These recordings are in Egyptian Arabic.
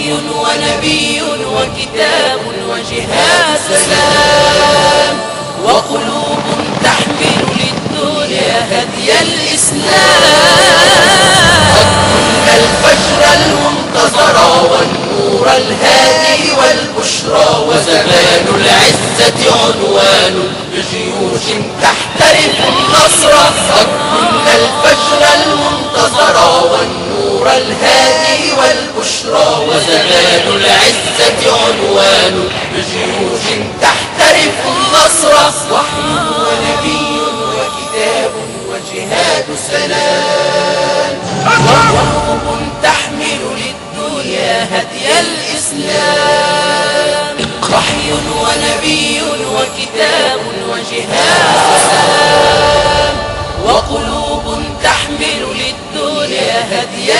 وحي ونبي وكتاب وجهاد سلام وقلوب تحمل للدنيا هدي الإسلام قد الفجر المنتظر والنور الهادي والبشرى وزمان العزة عنوان بجيوش تحترف النصر قد كنا الفجر المنتظر والنور الهادي والبشرى وزمان العزة عنوان بجيوش تحترف النصر وحي ونبي وكتاب وجهاد سلام وقلوب تحمل للدنيا هدي الإسلام وحي ونبي وكتاب وجهاد سلام وقلوب تحمل للدنيا هدي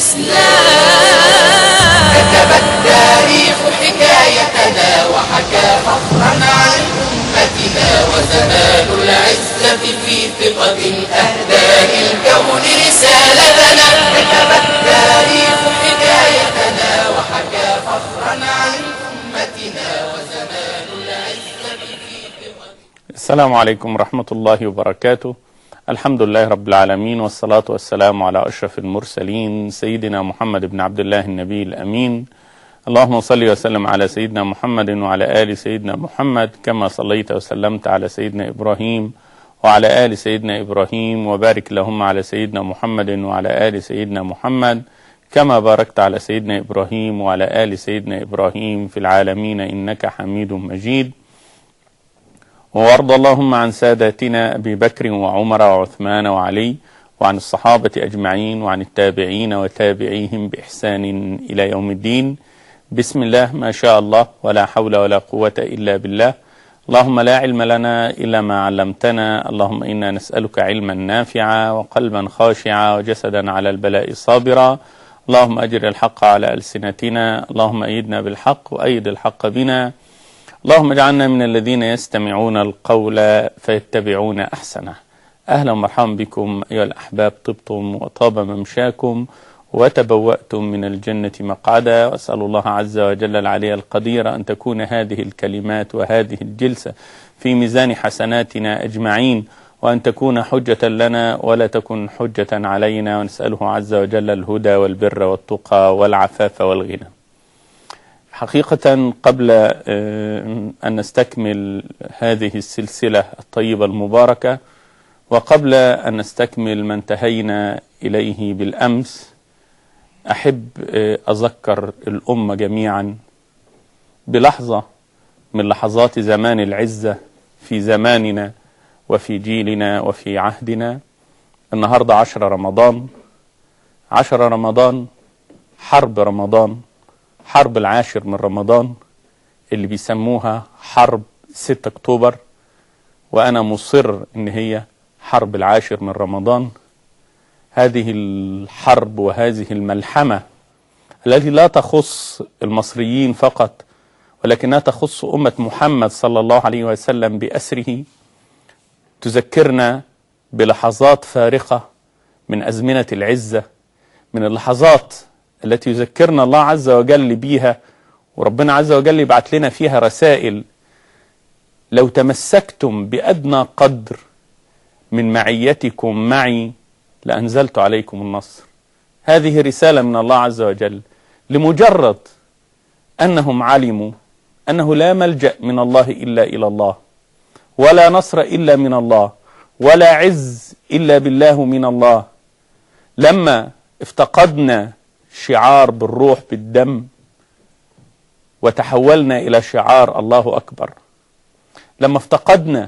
الإسلام كتب التاريخ حكايتنا وحكى فخرا عن أمتنا وزمان العزة في ثقة أهدى للكون رسالتنا كتب التاريخ حكايتنا وحكى فخرا عن أمتنا وزمان العزة في ثقة السلام عليكم ورحمة الله وبركاته الحمد لله رب العالمين والصلاة والسلام على أشرف المرسلين سيدنا محمد بن عبد الله النبي الأمين اللهم صل وسلم على سيدنا محمد وعلى آل سيدنا محمد كما صليت وسلمت على سيدنا إبراهيم وعلى آل سيدنا إبراهيم وبارك اللهم على سيدنا محمد وعلى آل سيدنا محمد كما باركت على سيدنا إبراهيم وعلى آل سيدنا إبراهيم في العالمين إنك حميد مجيد وارض اللهم عن ساداتنا ابي بكر وعمر وعثمان وعلي وعن الصحابه اجمعين وعن التابعين وتابعيهم باحسان الى يوم الدين بسم الله ما شاء الله ولا حول ولا قوه الا بالله اللهم لا علم لنا الا ما علمتنا اللهم انا نسالك علما نافعا وقلبا خاشعا وجسدا على البلاء صابرا اللهم اجر الحق على السنتنا اللهم ايدنا بالحق وايد الحق بنا اللهم اجعلنا من الذين يستمعون القول فيتبعون احسنه. اهلا ومرحبا بكم ايها الاحباب طبتم وطاب ممشاكم وتبواتم من الجنه مقعدا واسال الله عز وجل العلي القدير ان تكون هذه الكلمات وهذه الجلسه في ميزان حسناتنا اجمعين وان تكون حجه لنا ولا تكن حجه علينا ونساله عز وجل الهدى والبر والتقى والعفاف والغنى. حقيقة قبل أن نستكمل هذه السلسلة الطيبة المباركة وقبل أن نستكمل ما انتهينا إليه بالأمس أحب أذكر الأمة جميعا بلحظة من لحظات زمان العزة في زماننا وفي جيلنا وفي عهدنا النهاردة عشر رمضان عشر رمضان حرب رمضان حرب العاشر من رمضان اللي بيسموها حرب 6 اكتوبر وانا مصر ان هي حرب العاشر من رمضان هذه الحرب وهذه الملحمه التي لا تخص المصريين فقط ولكنها تخص امه محمد صلى الله عليه وسلم باسره تذكرنا بلحظات فارقه من ازمنه العزه من اللحظات التي يذكرنا الله عز وجل بيها وربنا عز وجل يبعت لنا فيها رسائل لو تمسكتم بأدنى قدر من معيتكم معي لأنزلت عليكم النصر هذه رسالة من الله عز وجل لمجرد أنهم علموا أنه لا ملجأ من الله إلا إلى الله ولا نصر إلا من الله ولا عز إلا بالله من الله لما افتقدنا شعار بالروح بالدم وتحولنا الى شعار الله اكبر لما افتقدنا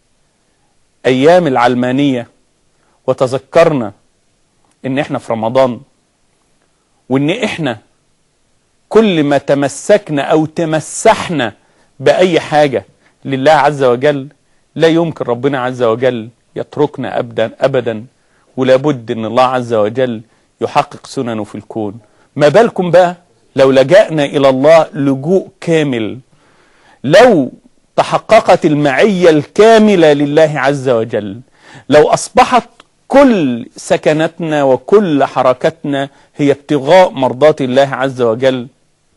ايام العلمانيه وتذكرنا ان احنا في رمضان وان احنا كل ما تمسكنا او تمسحنا باي حاجه لله عز وجل لا يمكن ربنا عز وجل يتركنا ابدا ابدا ولابد ان الله عز وجل يحقق سننه في الكون ما بالكم بقى لو لجأنا إلى الله لجوء كامل لو تحققت المعية الكاملة لله عز وجل لو أصبحت كل سكنتنا وكل حركتنا هي ابتغاء مرضات الله عز وجل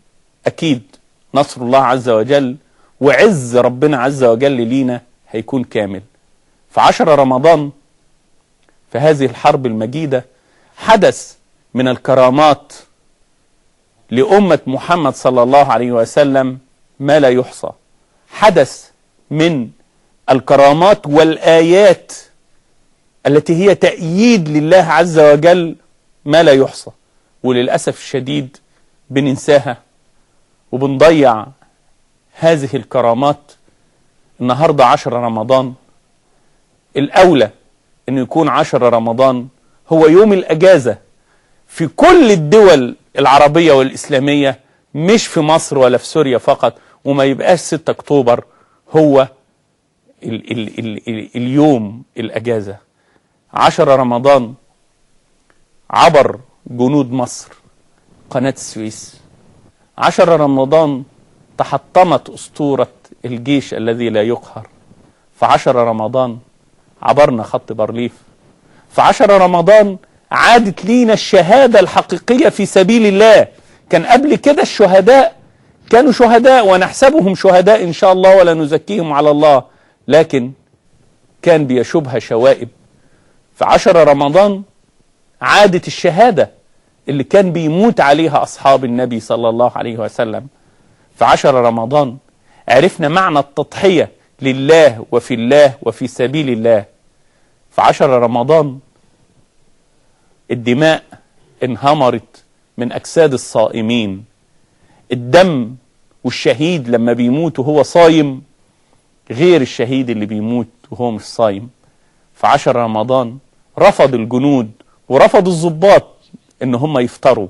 أكيد نصر الله عز وجل وعز ربنا عز وجل لينا هيكون كامل في عشر رمضان في هذه الحرب المجيدة حدث من الكرامات لأمة محمد صلى الله عليه وسلم ما لا يحصى حدث من الكرامات والآيات التي هي تأييد لله عز وجل ما لا يحصى وللأسف الشديد بننساها وبنضيع هذه الكرامات النهاردة عشر رمضان الأولى أن يكون عشر رمضان هو يوم الأجازة في كل الدول العربية والإسلامية مش في مصر ولا في سوريا فقط وما يبقاش 6 أكتوبر هو ال ال ال ال اليوم الأجازة عشر رمضان عبر جنود مصر قناة السويس عشر رمضان تحطمت أسطورة الجيش الذي لا يقهر في عشر رمضان عبرنا خط بارليف في عشر رمضان عادت لينا الشهادة الحقيقية في سبيل الله كان قبل كده الشهداء كانوا شهداء ونحسبهم شهداء إن شاء الله ولا نزكيهم على الله لكن كان بيشوبها شوائب في عشر رمضان عادت الشهادة اللي كان بيموت عليها أصحاب النبي صلى الله عليه وسلم في عشر رمضان عرفنا معنى التضحية لله وفي الله وفي سبيل الله في عشر رمضان الدماء انهمرت من أجساد الصائمين الدم والشهيد لما بيموت وهو صايم غير الشهيد اللي بيموت وهو مش صايم في عشر رمضان رفض الجنود ورفض الضباط ان هم يفطروا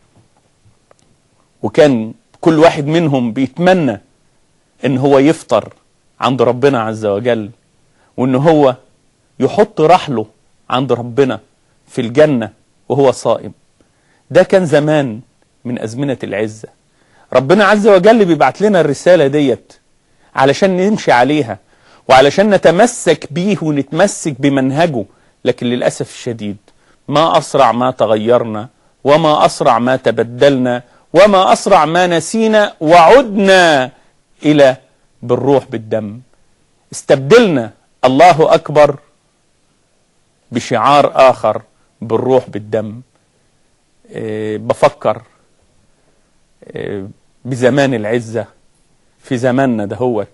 وكان كل واحد منهم بيتمنى ان هو يفطر عند ربنا عز وجل وان هو يحط رحله عند ربنا في الجنة وهو صائم ده كان زمان من أزمنة العزة ربنا عز وجل بيبعت لنا الرسالة ديت علشان نمشي عليها وعلشان نتمسك بيه ونتمسك بمنهجه لكن للأسف الشديد ما أسرع ما تغيرنا وما أسرع ما تبدلنا وما أسرع ما نسينا وعدنا إلى بالروح بالدم استبدلنا الله أكبر بشعار آخر بالروح بالدم أه بفكر أه بزمان العزة في زماننا دهوت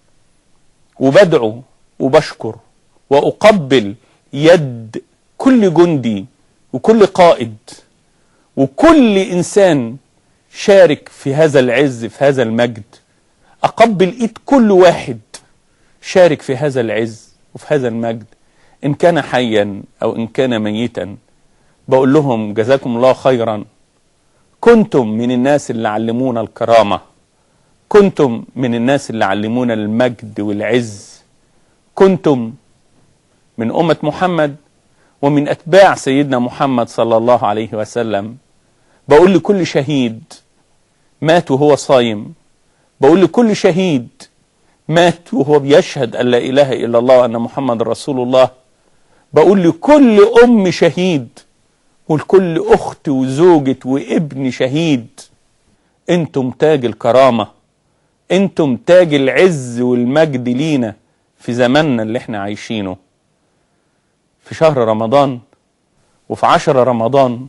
وبدعو وبشكر وأقبل يد كل جندي وكل قائد وكل إنسان شارك في هذا العز في هذا المجد أقبل إيد كل واحد شارك في هذا العز وفي هذا المجد إن كان حيا أو إن كان ميتا بقول لهم جزاكم الله خيرا كنتم من الناس اللي علمونا الكرامة كنتم من الناس اللي علمونا المجد والعز كنتم من أمة محمد ومن أتباع سيدنا محمد صلى الله عليه وسلم بقول لكل شهيد مات وهو صايم بقول لكل شهيد مات وهو بيشهد أن لا إله إلا الله وأن محمد رسول الله بقول لكل أم شهيد ولكل أخت وزوجة وابن شهيد أنتم تاج الكرامة أنتم تاج العز والمجد لينا في زماننا اللي احنا عايشينه في شهر رمضان وفي عشر رمضان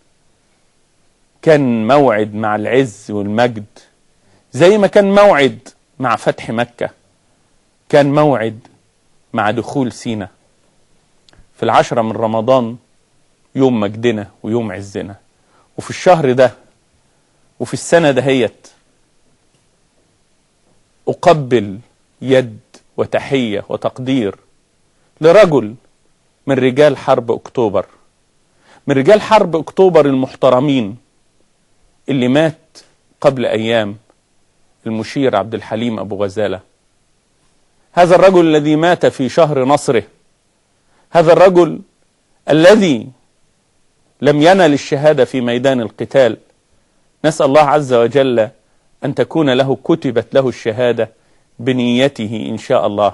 كان موعد مع العز والمجد زي ما كان موعد مع فتح مكة كان موعد مع دخول سينا في العشرة من رمضان يوم مجدنا ويوم عزنا وفي الشهر ده وفي السنة دهيت أقبل يد وتحية وتقدير لرجل من رجال حرب أكتوبر من رجال حرب أكتوبر المحترمين اللي مات قبل أيام المشير عبد الحليم أبو غزالة هذا الرجل الذي مات في شهر نصره هذا الرجل الذي لم ينل الشهادة في ميدان القتال نسأل الله عز وجل أن تكون له كتبت له الشهادة بنيته إن شاء الله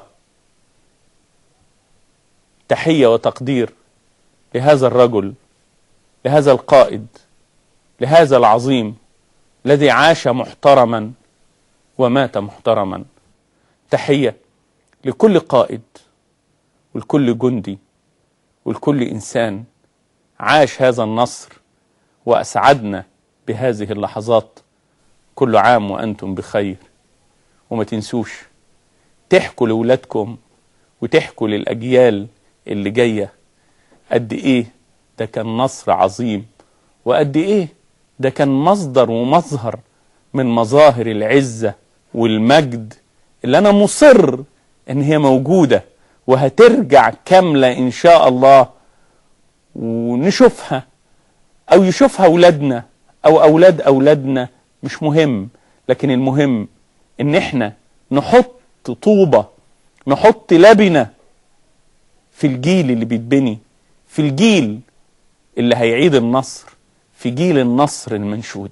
تحية وتقدير لهذا الرجل لهذا القائد لهذا العظيم الذي عاش محترما ومات محترما تحية لكل قائد ولكل جندي ولكل إنسان عاش هذا النصر وأسعدنا بهذه اللحظات كل عام وأنتم بخير وما تنسوش تحكوا لأولادكم وتحكوا للأجيال اللي جاية قد إيه ده كان نصر عظيم وقد إيه ده كان مصدر ومظهر من مظاهر العزة والمجد اللي أنا مصر إن هي موجودة وهترجع كاملة إن شاء الله ونشوفها أو يشوفها أولادنا أو أولاد أولادنا مش مهم لكن المهم إن إحنا نحط طوبة نحط لبنة في الجيل اللي بيتبني في الجيل اللي هيعيد النصر في جيل النصر المنشود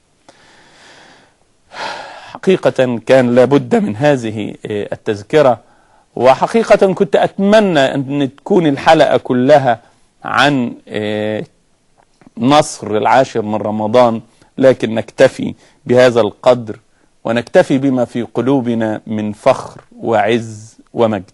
حقيقة كان لابد من هذه التذكرة وحقيقة كنت أتمنى أن تكون الحلقة كلها عن نصر العاشر من رمضان لكن نكتفي بهذا القدر ونكتفي بما في قلوبنا من فخر وعز ومجد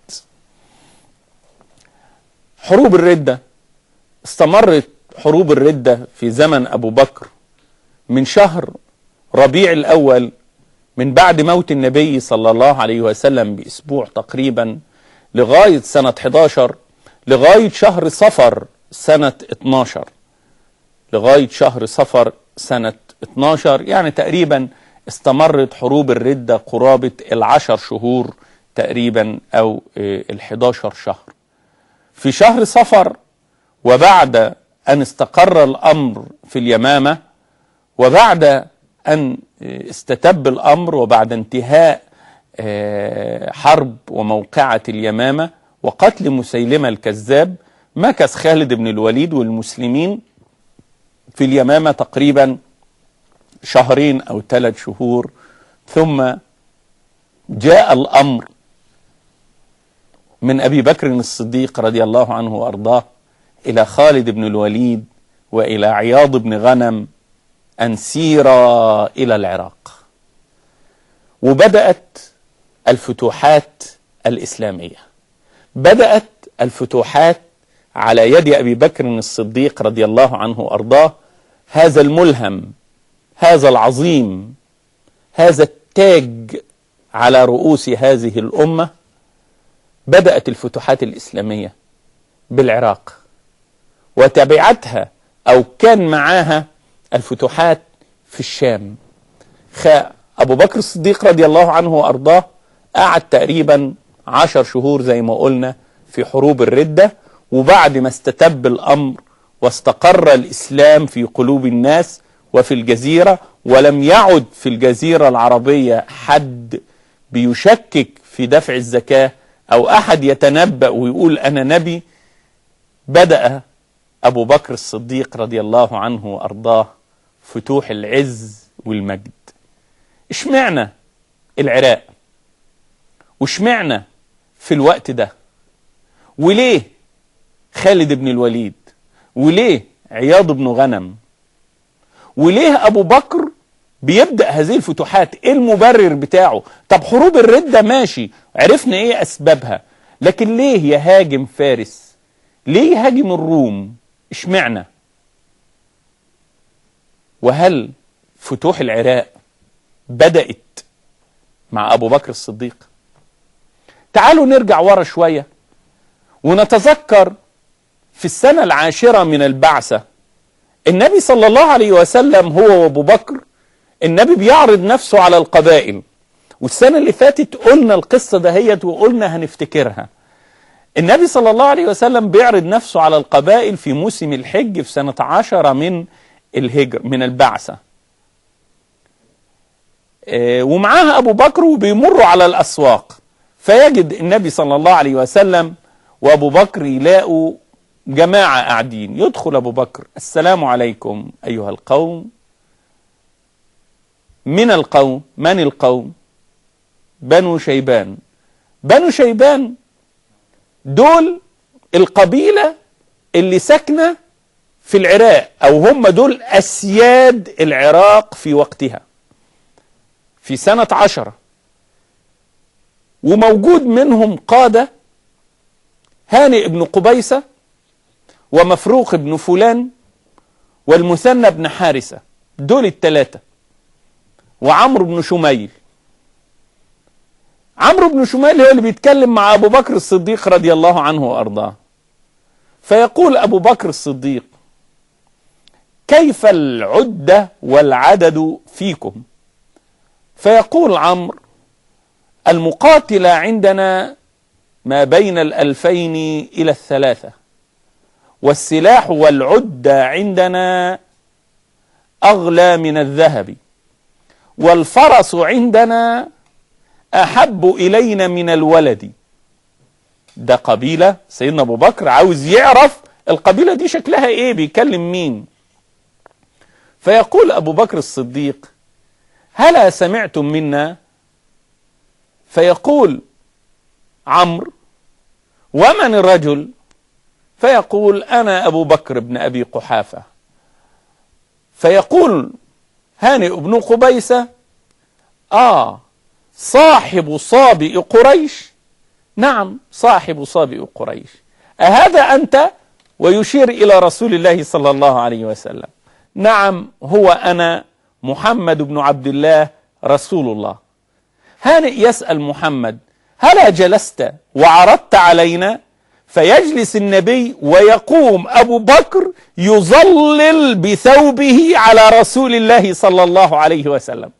حروب الردة استمرت حروب الردة في زمن أبو بكر من شهر ربيع الأول من بعد موت النبي صلى الله عليه وسلم بأسبوع تقريبا لغاية سنة 11 لغاية شهر صفر سنة 12 لغاية شهر صفر سنة 12 يعني تقريبا استمرت حروب الردة قرابة العشر شهور تقريبا أو الحداشر شهر في شهر صفر وبعد أن استقر الأمر في اليمامة وبعد أن استتب الأمر وبعد انتهاء حرب وموقعة اليمامة وقتل مسيلمة الكذاب مكث خالد بن الوليد والمسلمين في اليمامة تقريبا شهرين أو ثلاث شهور ثم جاء الأمر من أبي بكر الصديق رضي الله عنه وأرضاه إلى خالد بن الوليد وإلى عياض بن غنم أن سيرا إلى العراق وبدأت الفتوحات الإسلامية بدأت الفتوحات على يد أبي بكر الصديق رضي الله عنه وأرضاه هذا الملهم هذا العظيم هذا التاج على رؤوس هذه الأمة بدأت الفتوحات الإسلامية بالعراق وتبعتها أو كان معاها الفتوحات في الشام أبو بكر الصديق رضي الله عنه وأرضاه قعد تقريبا عشر شهور زي ما قلنا في حروب الردة وبعد ما استتب الأمر واستقر الإسلام في قلوب الناس وفي الجزيرة ولم يعد في الجزيرة العربية حد بيشكك في دفع الزكاة أو أحد يتنبأ ويقول أنا نبي بدأ أبو بكر الصديق رضي الله عنه وأرضاه فتوح العز والمجد اشمعنا العراق واشمعنا في الوقت ده وليه خالد بن الوليد وليه عياض بن غنم وليه أبو بكر بيبدأ هذه الفتوحات ايه المبرر بتاعه طب حروب الردة ماشي عرفنا ايه اسبابها لكن ليه يهاجم فارس ليه يهاجم الروم اشمعنا وهل فتوح العراق بدأت مع أبو بكر الصديق تعالوا نرجع ورا شوية ونتذكر في السنة العاشرة من البعثة النبي صلى الله عليه وسلم هو وابو بكر النبي بيعرض نفسه على القبائل والسنة اللي فاتت قلنا القصة دهيت وقلنا هنفتكرها النبي صلى الله عليه وسلم بيعرض نفسه على القبائل في موسم الحج في سنة عشرة من الهجر من البعثة ومعاها أبو بكر وبيمروا على الأسواق فيجد النبي صلى الله عليه وسلم وأبو بكر يلاقوا جماعة قاعدين يدخل أبو بكر السلام عليكم أيها القوم من القوم من القوم بنو شيبان بنو شيبان دول القبيلة اللي ساكنة في العراق أو هم دول أسياد العراق في وقتها في سنة عشرة وموجود منهم قادة هانئ بن قبيسة ومفروق بن فلان والمثنى بن حارثة دول الثلاثة وعمرو بن شميل عمرو بن شميل هو اللي بيتكلم مع أبو بكر الصديق رضي الله عنه وأرضاه فيقول أبو بكر الصديق كيف العدة والعدد فيكم فيقول عمرو المقاتلة عندنا ما بين الألفين إلى الثلاثة والسلاح والعدة عندنا أغلى من الذهب والفرس عندنا أحب إلينا من الولد ده قبيلة سيدنا أبو بكر عاوز يعرف القبيلة دي شكلها إيه بيكلم مين فيقول أبو بكر الصديق هلا سمعتم منا فيقول عمرو ومن الرجل فيقول أنا أبو بكر بن أبي قحافة فيقول هانئ بن قبيسة آه صاحب صابئ قريش نعم صاحب صابئ قريش أهذا أنت ويشير إلى رسول الله صلى الله عليه وسلم نعم هو أنا محمد بن عبد الله رسول الله هانئ يسأل محمد هلا جلست وعرضت علينا فيجلس النبي ويقوم أبو بكر يظلل بثوبه على رسول الله صلى الله عليه وسلم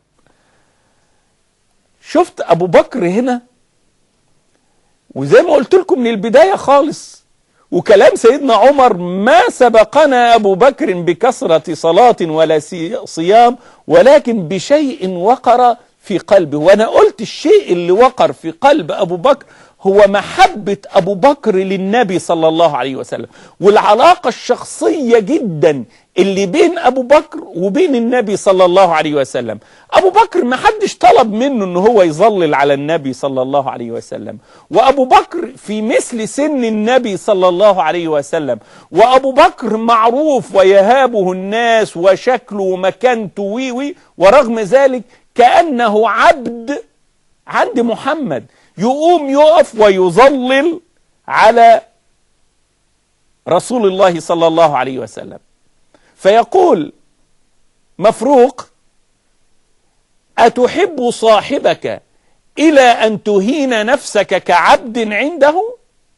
شفت أبو بكر هنا وزي ما قلت لكم من البداية خالص وكلام سيدنا عمر ما سبقنا أبو بكر بكثرة صلاة ولا صيام ولكن بشيء وقر في قلبه وأنا قلت الشيء اللي وقر في قلب أبو بكر هو محبة أبو بكر للنبي صلى الله عليه وسلم والعلاقة الشخصية جدا اللي بين أبو بكر وبين النبي صلى الله عليه وسلم أبو بكر ما حدش طلب منه أنه هو يظلل على النبي صلى الله عليه وسلم وأبو بكر في مثل سن النبي صلى الله عليه وسلم وأبو بكر معروف ويهابه الناس وشكله ومكانته ويوي ورغم ذلك كأنه عبد عند محمد يقوم يقف ويظلل على رسول الله صلى الله عليه وسلم فيقول مفروق أتحب صاحبك إلى أن تهين نفسك كعبد عنده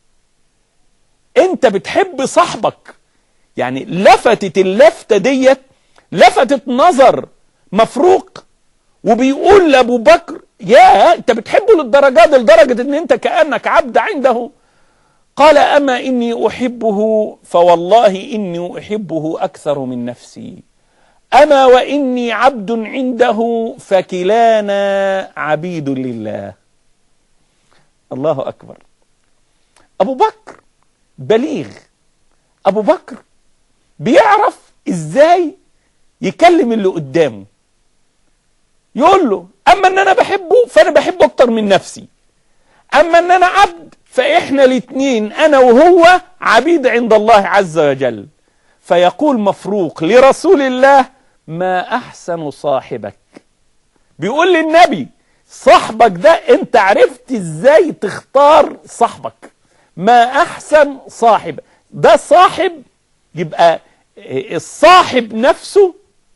أنت بتحب صاحبك يعني لفتت اللفتة ديت لفتت نظر مفروق وبيقول لأبو بكر يا انت بتحبه للدرجة دي لدرجة ان انت كأنك عبد عنده قال أما إني أحبه فوالله إني أحبه أكثر من نفسي أما وإني عبد عنده فكلانا عبيد لله الله أكبر أبو بكر بليغ أبو بكر بيعرف إزاي يكلم اللي قدامه يقول له اما ان انا بحبه فانا بحبه اكتر من نفسي اما ان انا عبد فاحنا الاثنين انا وهو عبيد عند الله عز وجل فيقول مفروق لرسول الله ما احسن صاحبك بيقول للنبي صاحبك ده انت عرفت ازاي تختار صاحبك ما احسن صاحب ده صاحب يبقى الصاحب نفسه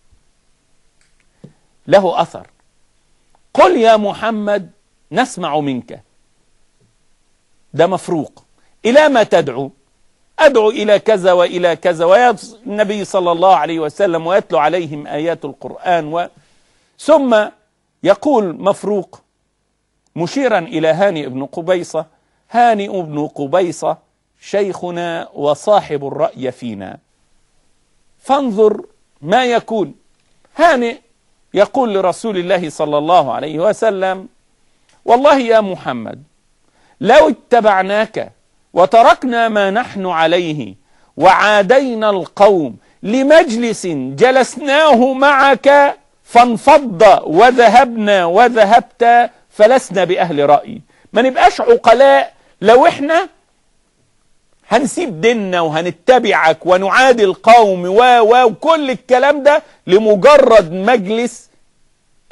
له أثر قل يا محمد نسمع منك ده مفروق إلى ما تدعو أدعو إلى كذا وإلى كذا والنبي صلى الله عليه وسلم ويتلو عليهم آيات القرآن و ثم يقول مفروق مشيرا إلى هانئ بن قبيصة هانئ بن قبيصة شيخنا وصاحب الرأي فينا فانظر ما يكون هانئ يقول لرسول الله صلى الله عليه وسلم والله يا محمد لو اتبعناك وتركنا ما نحن عليه وعادينا القوم لمجلس جلسناه معك فانفض وذهبنا وذهبت فلسنا بأهل رأي ما نبقاش عقلاء لو احنا هنسيب ديننا وهنتبعك ونعادي القوم و و وكل الكلام ده لمجرد مجلس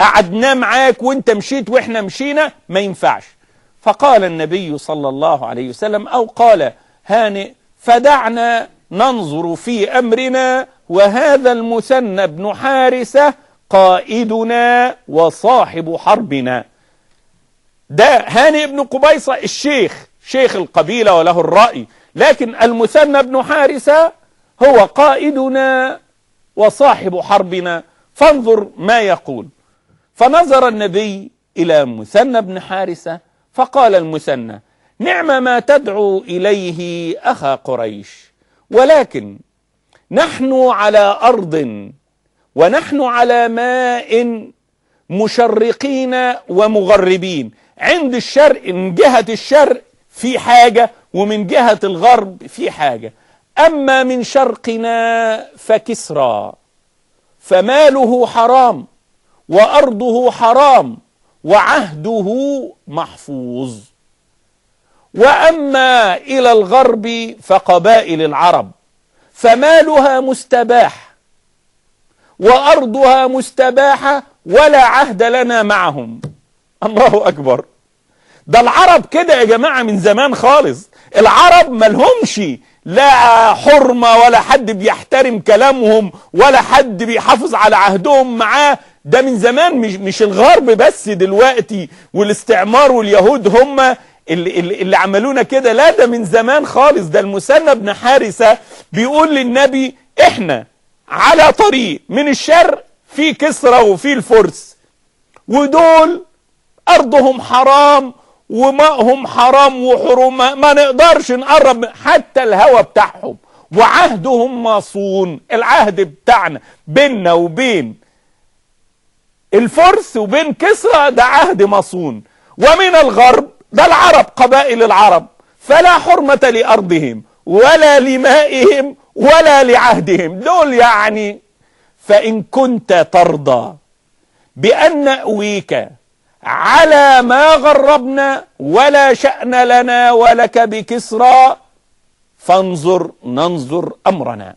قعدنا معاك وانت مشيت واحنا مشينا ما ينفعش فقال النبي صلى الله عليه وسلم أو قال هانئ فدعنا ننظر في أمرنا وهذا المثنى بن حارثة قائدنا وصاحب حربنا ده هانئ بن قبيصة الشيخ شيخ القبيلة وله الرأي لكن المثنى بن حارثة هو قائدنا وصاحب حربنا فانظر ما يقول فنظر النبي إلى مثنى بن حارثة فقال المثنى نعم ما تدعو إليه أخا قريش ولكن نحن على أرض ونحن على ماء مشرقين ومغربين عند الشرق من جهة الشرق في حاجة ومن جهة الغرب في حاجة أما من شرقنا فكسرى فماله حرام وأرضه حرام وعهده محفوظ وأما إلى الغرب فقبائل العرب فمالها مستباح وأرضها مستباحة ولا عهد لنا معهم الله أكبر ده العرب كده يا جماعة من زمان خالص العرب ملهمش لا حرمة ولا حد بيحترم كلامهم ولا حد بيحافظ على عهدهم معاه ده من زمان مش, مش الغرب بس دلوقتي والاستعمار واليهود هم اللي, اللي, اللي عملونا كده لا ده من زمان خالص ده المثنى بن حارثة بيقول للنبي احنا على طريق من الشرق في كسرى وفي الفرس ودول ارضهم حرام وماءهم حرام وحرم ما نقدرش نقرب حتى الهوى بتاعهم وعهدهم مصون العهد بتاعنا بيننا وبين الفرس وبين كسرى ده عهد مصون ومن الغرب ده العرب قبائل العرب فلا حرمة لأرضهم ولا لمائهم ولا لعهدهم دول يعني فإن كنت ترضى بأن نأويك على ما غربنا ولا شأن لنا ولك بكسرى فانظر ننظر أمرنا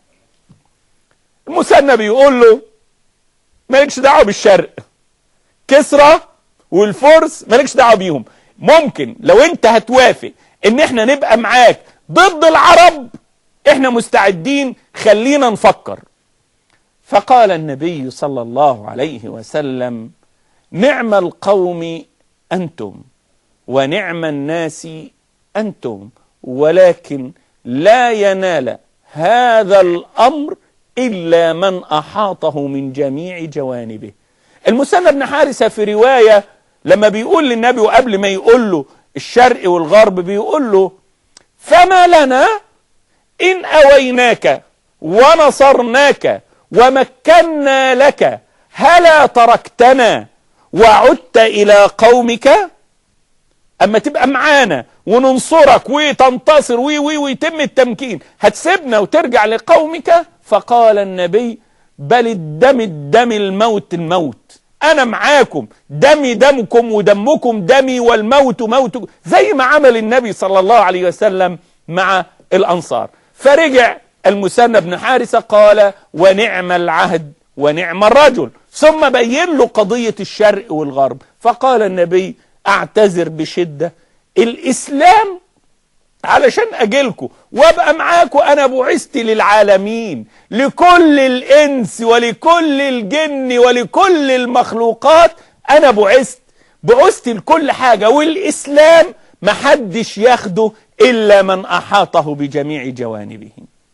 المثنى بيقول له مالكش دعوة بالشرق كسرى والفرس مالكش دعوة بيهم ممكن لو انت هتوافق ان احنا نبقى معاك ضد العرب احنا مستعدين خلينا نفكر فقال النبي صلى الله عليه وسلم نعم القوم انتم ونعم الناس انتم ولكن لا ينال هذا الامر الا من احاطه من جميع جوانبه المثنى بن حارثه في روايه لما بيقول للنبي وقبل ما يقول له الشرق والغرب بيقول له فما لنا ان اويناك ونصرناك ومكنا لك هلا تركتنا وعدت الى قومك اما تبقى معانا وننصرك وتنتصر وي وي ويتم التمكين هتسيبنا وترجع لقومك فقال النبي بل الدم الدم الموت الموت انا معاكم دمي دمكم ودمكم دمي والموت موتكم زي ما عمل النبي صلى الله عليه وسلم مع الانصار فرجع المثنى بن حارثة قال ونعم العهد ونعم الرجل ثم بين له قضية الشرق والغرب فقال النبي اعتذر بشدة الاسلام علشان اجيلكم وابقى معاكم انا بعثت للعالمين لكل الانس ولكل الجن ولكل المخلوقات انا بعثت بعثت لكل حاجة والاسلام محدش ياخده الا من احاطه بجميع جوانبه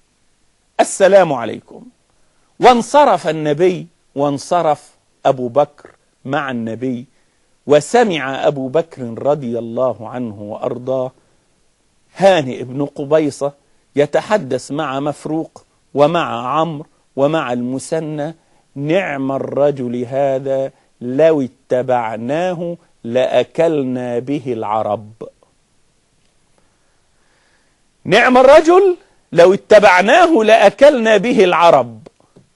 السلام عليكم وانصرف النبي وانصرف ابو بكر مع النبي وسمع ابو بكر رضي الله عنه وارضاه هانئ بن قبيصة يتحدث مع مفروق ومع عمرو ومع المثنى نعم الرجل هذا لو اتبعناه لأكلنا به العرب نعم الرجل لو اتبعناه لأكلنا به العرب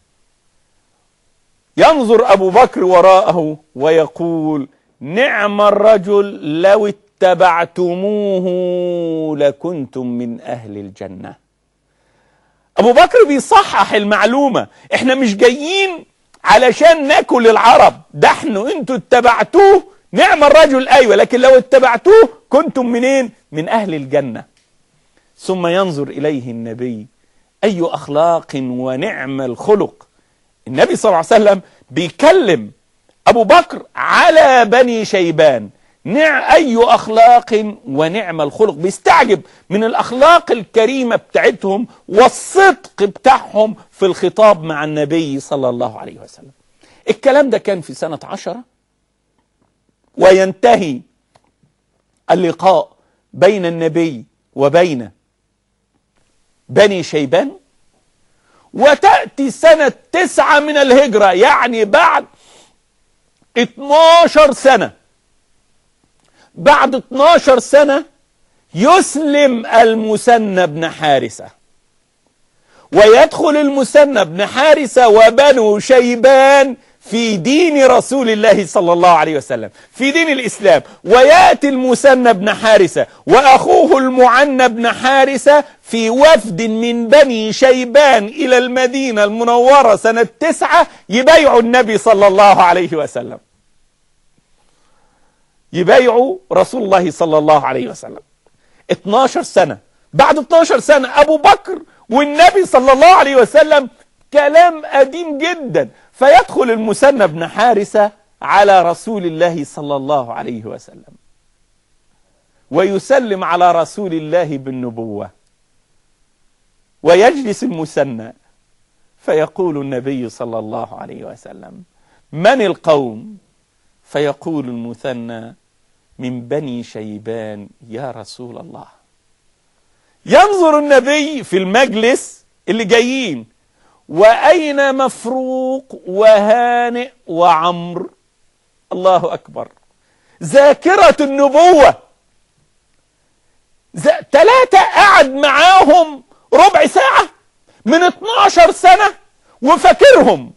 ينظر أبو بكر وراءه ويقول نعم الرجل لو اتبعتموه لكنتم من أهل الجنة أبو بكر بيصحح المعلومة احنا مش جايين علشان ناكل العرب ده احنا انتوا اتبعتوه نعم الرجل ايوه لكن لو اتبعتوه كنتم منين من اهل الجنه ثم ينظر اليه النبي اي اخلاق ونعم الخلق النبي صلى الله عليه وسلم بيكلم ابو بكر على بني شيبان نع اي اخلاق ونعم الخلق بيستعجب من الاخلاق الكريمه بتاعتهم والصدق بتاعهم في الخطاب مع النبي صلى الله عليه وسلم الكلام ده كان في سنه عشره وينتهي اللقاء بين النبي وبين بني شيبان وتأتي سنة تسعة من الهجرة يعني بعد 12 سنة بعد 12 سنة يسلم المثنى بن حارثة ويدخل المثنى بن حارثة وبنو شيبان في دين رسول الله صلى الله عليه وسلم في دين الإسلام ويأتي المثنى بن حارثة وأخوه المعنى بن حارثة في وفد من بني شيبان إلى المدينة المنورة سنة تسعة يبايعوا النبي صلى الله عليه وسلم يبايعوا رسول الله صلى الله عليه وسلم 12 سنة بعد 12 سنة أبو بكر والنبي صلى الله عليه وسلم كلام قديم جدا فيدخل المثنى بن حارثة على رسول الله صلى الله عليه وسلم ويسلم على رسول الله بالنبوة ويجلس المثنى فيقول النبي صلى الله عليه وسلم من القوم فيقول المثنى من بني شيبان يا رسول الله ينظر النبي في المجلس اللي جايين وأين مفروق وهانئ وعمر الله أكبر ذاكرة النبوة ثلاثة قعد معاهم ربع ساعة من 12 سنة وفاكرهم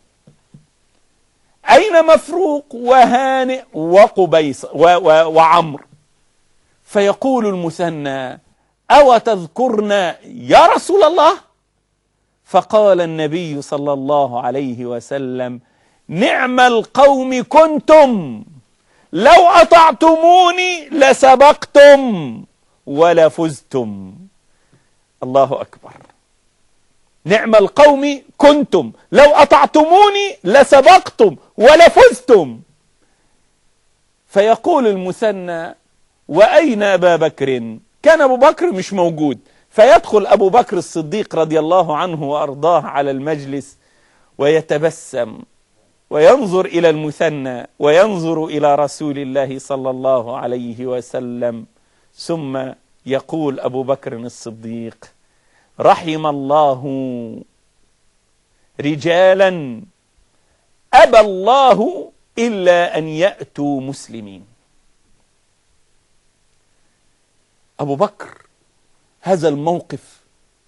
أين مفروق وهانئ وقبيس و و وعمر فيقول المثنى أو تذكرنا يا رسول الله فقال النبي صلى الله عليه وسلم نعم القوم كنتم لو أطعتموني لسبقتم ولفزتم الله أكبر نعم القوم كنتم لو أطعتموني لسبقتم ولفزتم فيقول المثنى وأين أبا بكر كان أبو بكر مش موجود فيدخل أبو بكر الصديق رضي الله عنه وأرضاه على المجلس ويتبسم وينظر إلى المثنى وينظر إلى رسول الله صلى الله عليه وسلم ثم يقول أبو بكر الصديق رحم الله رجالا أبى الله إلا أن يأتوا مسلمين أبو بكر هذا الموقف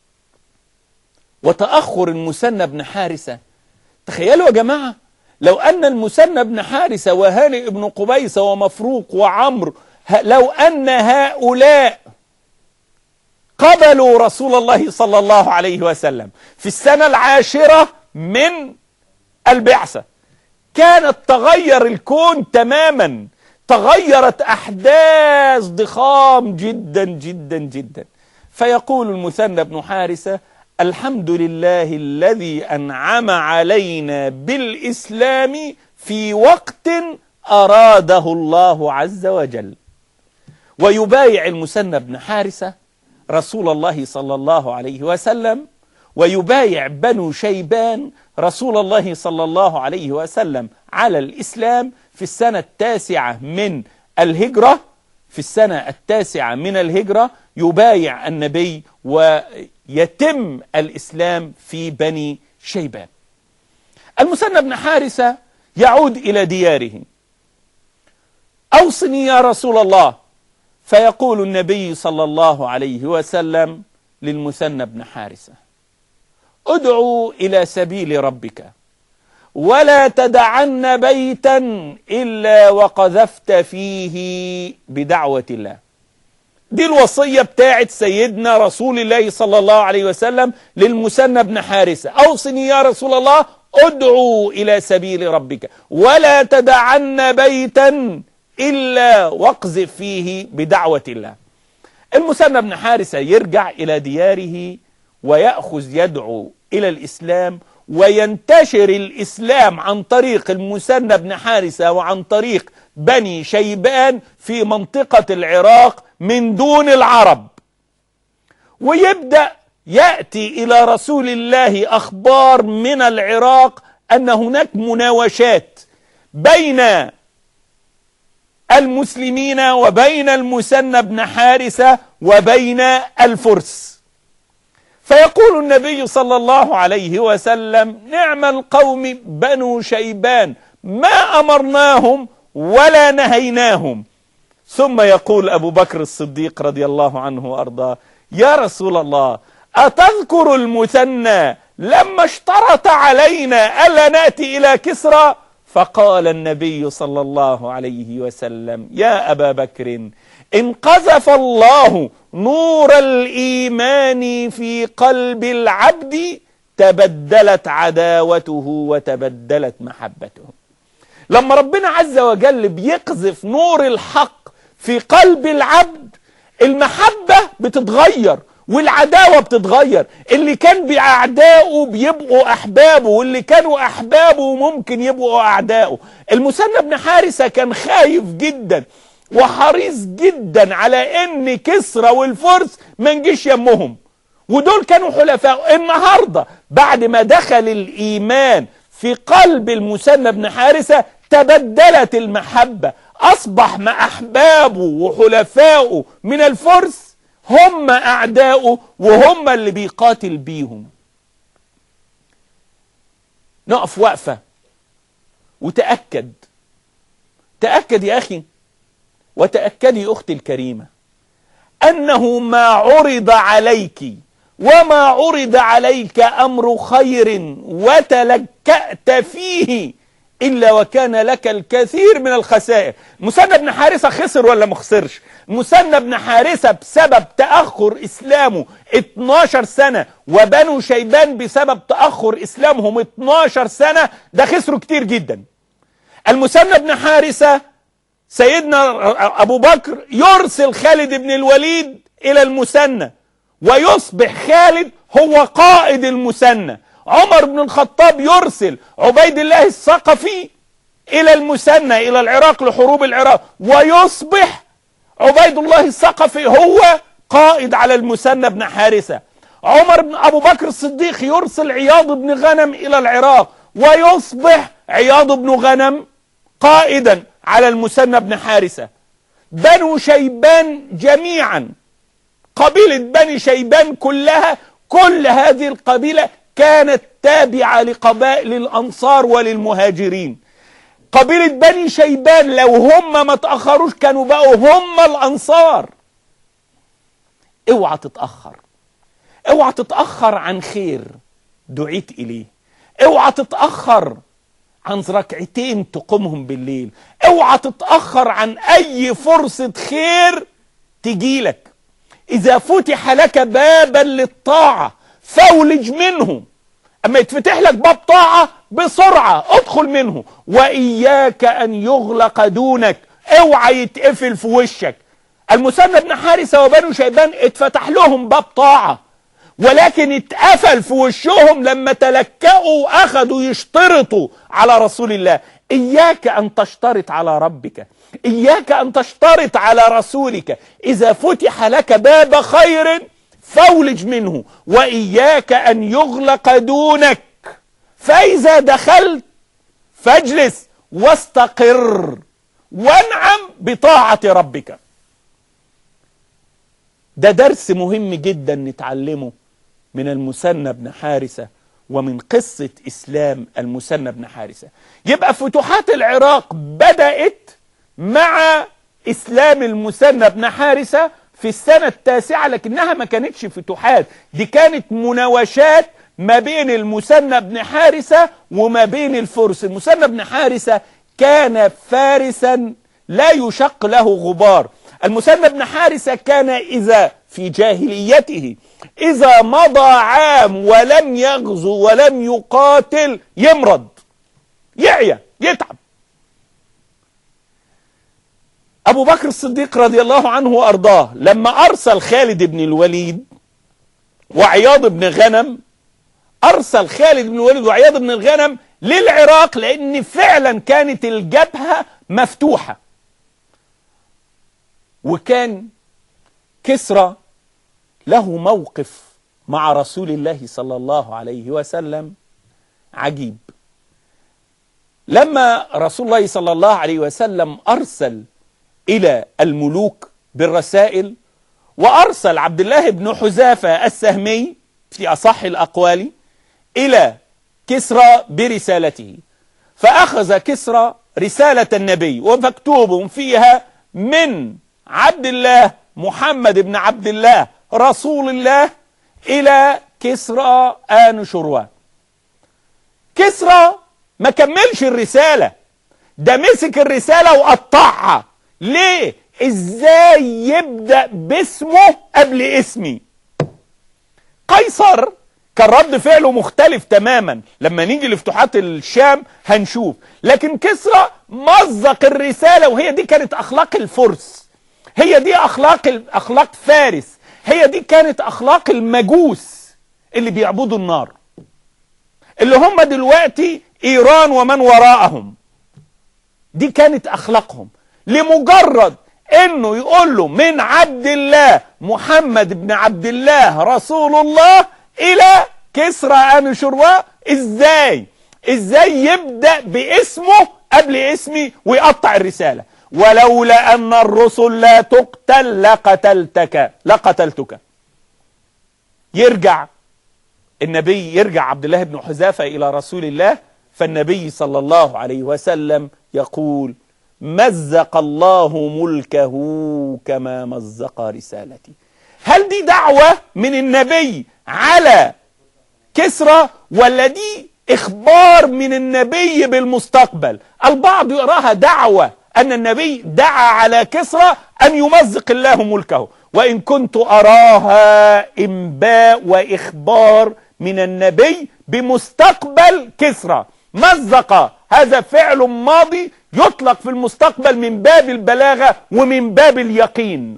وتأخر المثنى بن حارثة تخيلوا يا جماعة لو أن المثنى بن حارثة وهانئ بن قبيس ومفروق وعمر لو أن هؤلاء قبلوا رسول الله صلى الله عليه وسلم في السنة العاشرة من البعثة كانت تغير الكون تماما تغيرت أحداث ضخام جدا جدا جدا فيقول المثنى بن حارثة الحمد لله الذي أنعم علينا بالإسلام في وقت أراده الله عز وجل ويبايع المثنى بن حارثة رسول الله صلى الله عليه وسلم ويبايع بنو شيبان رسول الله صلى الله عليه وسلم على الإسلام في السنة التاسعة من الهجرة في السنة التاسعة من الهجرة يبايع النبي ويتم الإسلام في بني شيبان المثنى بن حارثة يعود إلى دياره أوصني يا رسول الله فيقول النبي صلى الله عليه وسلم للمثنى بن حارثة ادعو إلى سبيل ربك ولا تدعن بيتا إلا وقذفت فيه بدعوة الله دي الوصية بتاعت سيدنا رسول الله صلى الله عليه وسلم للمثنى بن حارثة أوصني يا رسول الله ادعو إلى سبيل ربك ولا تدعن بيتا إلا واقذف فيه بدعوة الله المثنى بن حارثة يرجع إلى دياره ويأخذ يدعو إلى الإسلام وينتشر الإسلام عن طريق المثنى بن حارثة وعن طريق بني شيبان في منطقة العراق من دون العرب ويبدأ يأتي إلى رسول الله أخبار من العراق أن هناك مناوشات بين المسلمين وبين المثنى بن حارثة وبين الفرس فيقول النبي صلى الله عليه وسلم نعم القوم بنو شيبان ما أمرناهم ولا نهيناهم ثم يقول أبو بكر الصديق رضي الله عنه وأرضاه يا رسول الله أتذكر المثنى لما اشترط علينا ألا نأتي إلى كسرى فقال النبي صلى الله عليه وسلم يا أبا بكر إن قذف الله نور الإيمان في قلب العبد تبدلت عداوته وتبدلت محبته لما ربنا عز وجل بيقذف نور الحق في قلب العبد المحبة بتتغير والعداوة بتتغير اللي كان بأعدائه بيبقوا أحبابه واللي كانوا أحبابه ممكن يبقوا أعدائه المثنى بن حارثة كان خايف جدا وحريص جدا على ان كسرى والفرس ما نجيش يمهم ودول كانوا حلفاء النهارده بعد ما دخل الايمان في قلب المثنى بن حارثه تبدلت المحبه اصبح مع احبابه وحلفائه من الفرس هم اعداؤه وهم اللي بيقاتل بيهم نقف وقفه وتاكد تاكد يا اخي وتأكدي أختي الكريمة أنه ما عرض عليك وما عرض عليك أمر خير وتلكأت فيه إلا وكان لك الكثير من الخسائر مسنى بن حارثة خسر ولا ما خسرش مسنى بن حارثة بسبب تأخر إسلامه 12 سنة وبنو شيبان بسبب تأخر إسلامهم 12 سنة ده خسروا كتير جدا المسنى بن حارثة سيدنا أبو بكر يرسل خالد بن الوليد إلى المثنى ويصبح خالد هو قائد المثنى عمر بن الخطاب يرسل عبيد الله الثقفي إلى المثنى إلى العراق لحروب العراق ويصبح عبيد الله الثقفي هو قائد على المثنى بن حارثة عمر بن أبو بكر الصديق يرسل عياض بن غنم إلى العراق ويصبح عياض بن غنم قائدا على المثنى بن حارثة بنو شيبان جميعا قبيلة بني شيبان كلها كل هذه القبيلة كانت تابعة لقبائل الأنصار وللمهاجرين قبيلة بني شيبان لو هم ما تأخروش كانوا بقوا هم الأنصار اوعى تتأخر اوعى تتأخر عن خير دعيت إليه اوعى تتأخر عن ركعتين تقومهم بالليل اوعى تتأخر عن اي فرصة خير تجيلك اذا فتح لك بابا للطاعة فولج منه اما يتفتح لك باب طاعة بسرعة ادخل منه واياك ان يغلق دونك اوعى يتقفل في وشك المثنى بن حارثة وبنو شيبان اتفتح لهم باب طاعة ولكن اتقفل في وشهم لما تلكأوا واخذوا يشترطوا على رسول الله اياك ان تشترط على ربك اياك ان تشترط على رسولك اذا فتح لك باب خير فولج منه واياك ان يغلق دونك فاذا دخلت فاجلس واستقر وانعم بطاعة ربك ده درس مهم جدا نتعلمه من المثنى بن حارثة ومن قصة إسلام المثنى بن حارثة يبقى فتوحات العراق بدأت مع إسلام المثنى بن حارثة في السنة التاسعة لكنها ما كانتش فتوحات دي كانت مناوشات ما بين المثنى بن حارثة وما بين الفرس المثنى بن حارثة كان فارسا لا يشق له غبار المثنى بن حارثة كان إذا في جاهليته إذا مضى عام ولم يغزو ولم يقاتل يمرض يعيا يتعب أبو بكر الصديق رضي الله عنه وأرضاه لما أرسل خالد بن الوليد وعياض بن غنم أرسل خالد بن الوليد وعياض بن الغنم للعراق لأن فعلا كانت الجبهة مفتوحة وكان كسرى له موقف مع رسول الله صلى الله عليه وسلم عجيب لما رسول الله صلى الله عليه وسلم أرسل إلى الملوك بالرسائل وأرسل عبد الله بن حذافة السهمي في أصح الأقوال إلى كسرى برسالته فأخذ كسرى رسالة النبي ومكتوب فيها من عبد الله محمد بن عبد الله رسول الله إلى كسرى آن شروان كسرى ما كملش الرسالة ده مسك الرسالة وقطعها ليه ازاي يبدأ باسمه قبل اسمي قيصر كان رد فعله مختلف تماما لما نيجي لفتوحات الشام هنشوف لكن كسرى مزق الرسالة وهي دي كانت اخلاق الفرس هي دي اخلاق اخلاق فارس هي دي كانت اخلاق المجوس اللي بيعبدوا النار اللي هم دلوقتي ايران ومن وراءهم دي كانت اخلاقهم لمجرد انه يقول له من عبد الله محمد بن عبد الله رسول الله الى كسرى ان شرواء ازاي ازاي يبدا باسمه قبل اسمي ويقطع الرساله ولولا ان الرسل لا تقتل لقتلتك لقتلتك يرجع النبي يرجع عبد الله بن حذافه الى رسول الله فالنبي صلى الله عليه وسلم يقول مزق الله ملكه كما مزق رسالتي هل دي دعوة من النبي على كسرى ولا دي اخبار من النبي بالمستقبل البعض يراها دعوة ان النبي دعا على كسرى ان يمزق الله ملكه وان كنت اراها انباء واخبار من النبي بمستقبل كسرى مزق هذا فعل ماضي يطلق في المستقبل من باب البلاغة ومن باب اليقين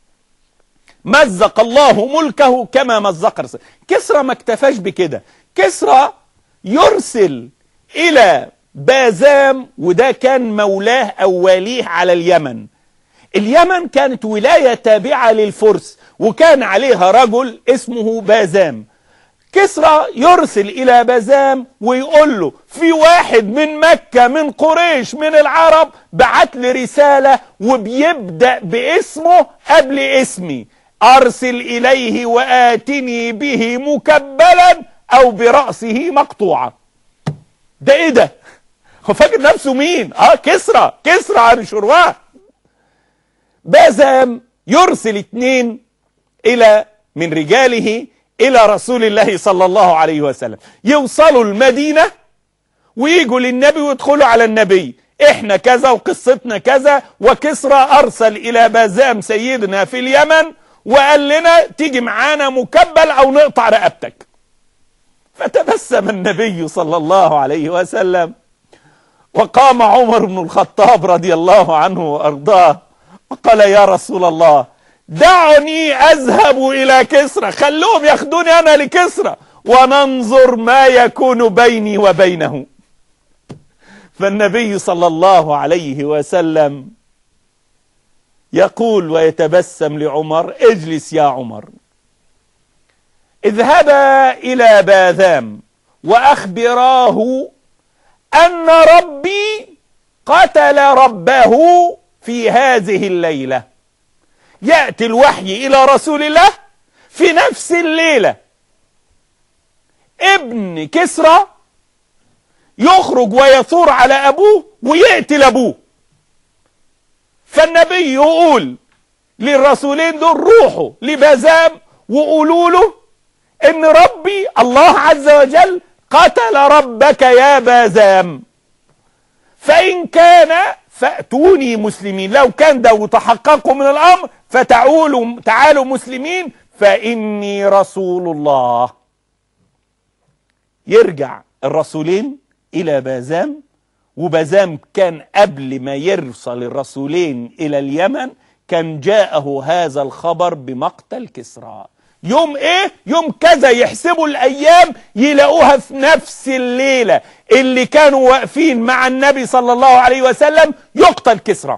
مزق الله ملكه كما مزق رسل كسرى ما اكتفاش بكده كسرى يرسل إلى بازام وده كان مولاه أو واليه على اليمن اليمن كانت ولاية تابعة للفرس وكان عليها رجل اسمه بازام كسرى يرسل الى بزام ويقول له في واحد من مكة من قريش من العرب بعت لي رسالة وبيبدأ باسمه قبل اسمي ارسل اليه واتني به مكبلا او برأسه مقطوعا ده ايه ده هو فاكر نفسه مين اه كسرى كسرى عن شرواه بازام يرسل اتنين الى من رجاله الى رسول الله صلى الله عليه وسلم يوصلوا المدينة ويجوا للنبي ويدخلوا على النبي احنا كذا وقصتنا كذا وكسرى ارسل الى بازام سيدنا في اليمن وقال لنا تيجي معانا مكبل او نقطع رقبتك فتبسم النبي صلى الله عليه وسلم وقام عمر بن الخطاب رضي الله عنه وارضاه وقال يا رسول الله دعني اذهب الى كسرى خلوهم ياخدوني انا لكسرى وننظر ما يكون بيني وبينه فالنبي صلى الله عليه وسلم يقول ويتبسم لعمر اجلس يا عمر اذهبا الى باذام واخبراه ان ربي قتل ربه في هذه الليله يأتي الوحي إلى رسول الله في نفس الليلة ابن كسرى يخرج ويثور على أبوه ويقتل أبوه فالنبي يقول للرسولين دول روحوا لبزام وقولوا له ان ربي الله عز وجل قتل ربك يا بازام فإن كان فأتوني مسلمين لو كان ده وتحققوا من الأمر فتعالوا تعالوا مسلمين فإني رسول الله يرجع الرسولين إلى بازام وبازام كان قبل ما يرسل الرسولين إلى اليمن كان جاءه هذا الخبر بمقتل كسرى يوم ايه يوم كذا يحسبوا الايام يلاقوها في نفس الليلة اللي كانوا واقفين مع النبي صلى الله عليه وسلم يقتل كسرى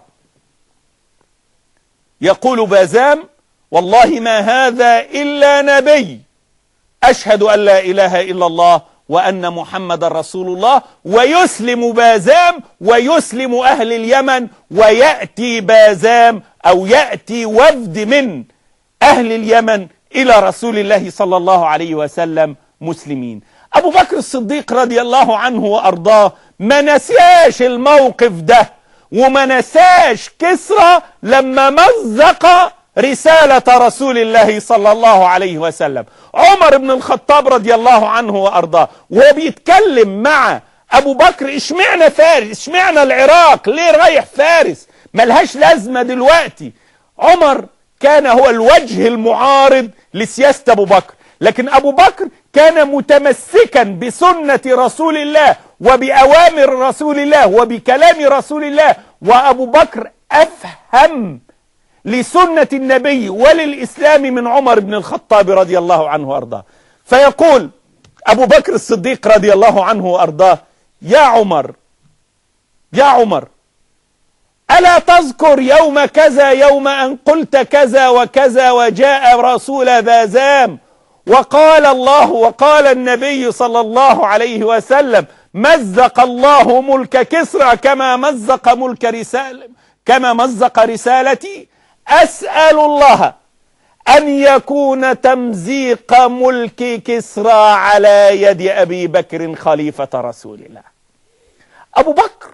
يقول بازام والله ما هذا الا نبي اشهد ان لا اله الا الله وان محمد رسول الله ويسلم بازام ويسلم اهل اليمن وياتي بازام او ياتي وفد من اهل اليمن الى رسول الله صلى الله عليه وسلم مسلمين ابو بكر الصديق رضي الله عنه وارضاه ما نساش الموقف ده وما نساش كسرى لما مزق رسالة رسول الله صلى الله عليه وسلم عمر بن الخطاب رضي الله عنه وارضاه وهو بيتكلم مع ابو بكر اشمعنى فارس اشمعنى العراق ليه رايح فارس ملهاش لازمة دلوقتي عمر كان هو الوجه المعارض لسياسة أبو بكر لكن أبو بكر كان متمسكا بسنة رسول الله وبأوامر رسول الله وبكلام رسول الله وأبو بكر أفهم لسنة النبي وللإسلام من عمر بن الخطاب رضي الله عنه وأرضاه فيقول أبو بكر الصديق رضي الله عنه وأرضاه يا عمر يا عمر ألا تذكر يوم كذا يوم أن قلت كذا وكذا وجاء رسول بازام وقال الله وقال النبي صلى الله عليه وسلم مزق الله ملك كسرى كما مزق ملك رسالة كما مزق رسالتي أسأل الله أن يكون تمزيق ملك كسرى على يد أبي بكر خليفة رسول الله أبو بكر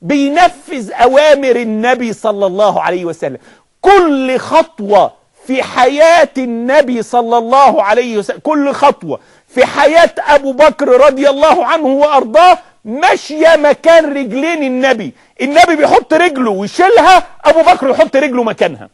بينفذ أوامر النبي صلى الله عليه وسلم كل خطوة في حياة النبي صلى الله عليه وسلم كل خطوة في حياة أبو بكر رضي الله عنه وأرضاه ماشية مكان رجلين النبي النبي بيحط رجله ويشيلها أبو بكر يحط رجله مكانها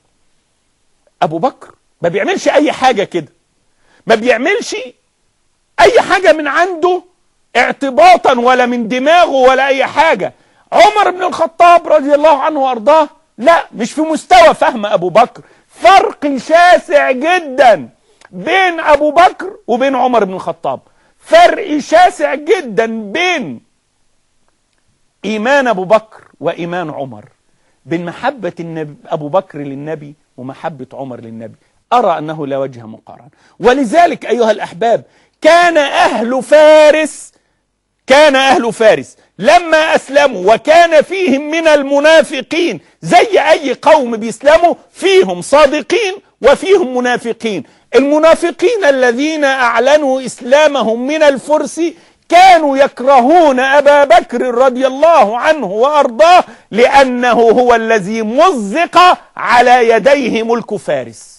أبو بكر ما بيعملش أي حاجة كده ما بيعملش أي حاجة من عنده اعتباطا ولا من دماغه ولا أي حاجة عمر بن الخطاب رضي الله عنه وارضاه لا مش في مستوى فهم ابو بكر فرق شاسع جدا بين ابو بكر وبين عمر بن الخطاب فرق شاسع جدا بين ايمان ابو بكر وايمان عمر بين محبة النبي ابو بكر للنبي ومحبة عمر للنبي ارى انه لا وجه مقارن ولذلك ايها الاحباب كان اهل فارس كان اهل فارس لما اسلموا وكان فيهم من المنافقين زي اي قوم بيسلموا فيهم صادقين وفيهم منافقين المنافقين الذين اعلنوا اسلامهم من الفرس كانوا يكرهون ابا بكر رضي الله عنه وارضاه لانه هو الذي مزق على يديه ملك فارس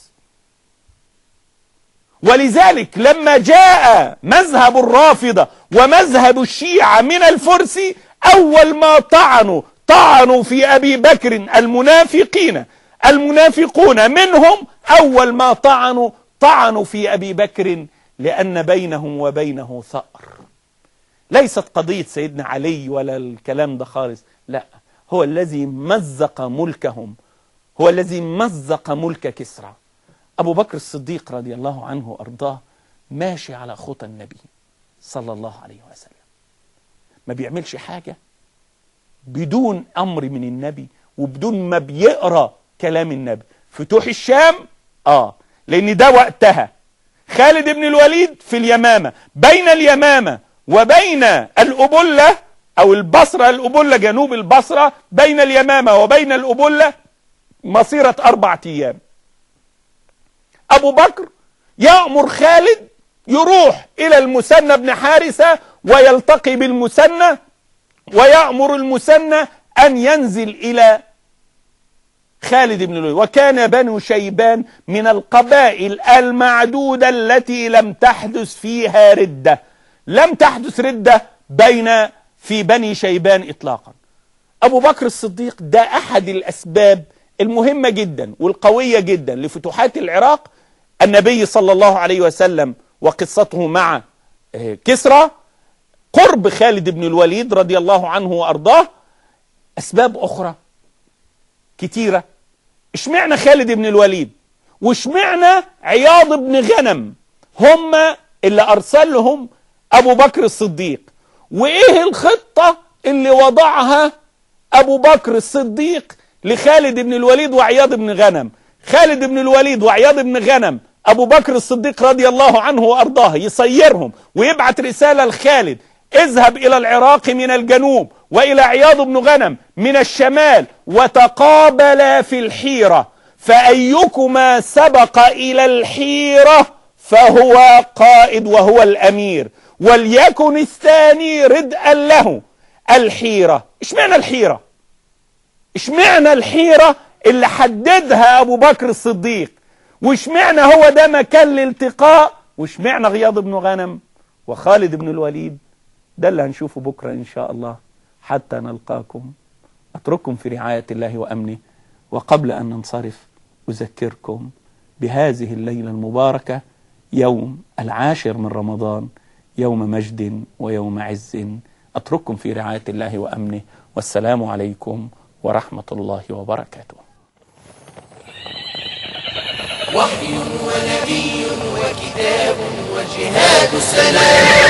ولذلك لما جاء مذهب الرافضة ومذهب الشيعة من الفرس أول ما طعنوا طعنوا في أبي بكر المنافقين المنافقون منهم أول ما طعنوا طعنوا في أبي بكر لأن بينهم وبينه ثأر ليست قضية سيدنا علي ولا الكلام ده خالص لا هو الذي مزق ملكهم هو الذي مزق ملك كسرى أبو بكر الصديق رضي الله عنه وأرضاه ماشي على خطى النبي صلى الله عليه وسلم ما بيعملش حاجة بدون أمر من النبي وبدون ما بيقرأ كلام النبي فتوح الشام آه لأن ده وقتها خالد بن الوليد في اليمامة بين اليمامة وبين الأبلة أو البصرة الأبلة جنوب البصرة بين اليمامة وبين الأبلة مصيرة أربعة أيام أبو بكر يأمر خالد يروح إلى المثنى بن حارثة ويلتقي بالمثنى ويأمر المثنى أن ينزل إلى خالد بن الوليد وكان بنو شيبان من القبائل المعدودة التي لم تحدث فيها ردة لم تحدث ردة بين في بني شيبان إطلاقا أبو بكر الصديق ده أحد الأسباب المهمة جدا والقوية جدا لفتوحات العراق النبي صلى الله عليه وسلم وقصته مع كسرى قرب خالد بن الوليد رضي الله عنه وأرضاه أسباب أخرى كتيرة اشمعنى خالد بن الوليد واشمعنى عياض بن غنم هم اللي أرسلهم أبو بكر الصديق وإيه الخطة اللي وضعها أبو بكر الصديق لخالد بن الوليد وعياض بن غنم خالد بن الوليد وعياض بن غنم أبو بكر الصديق رضي الله عنه وأرضاه يصيرهم ويبعت رسالة لخالد اذهب إلى العراق من الجنوب وإلى عياض بن غنم من الشمال وتقابلا في الحيرة فأيكما سبق إلى الحيرة فهو قائد وهو الأمير وليكن الثاني ردءا له الحيرة اشمعنى الحيرة اشمعنى الحيرة اللي حددها أبو بكر الصديق واشمعنى هو ده مكان الالتقاء واشمعنى غياض بن غنم وخالد بن الوليد ده اللي هنشوفه بكرة إن شاء الله حتى نلقاكم أترككم في رعاية الله وأمنه وقبل أن ننصرف أذكركم بهذه الليلة المباركة يوم العاشر من رمضان يوم مجد ويوم عز أترككم في رعاية الله وأمنه والسلام عليكم ورحمة الله وبركاته وحي ونبي وكتاب وجهاد سلام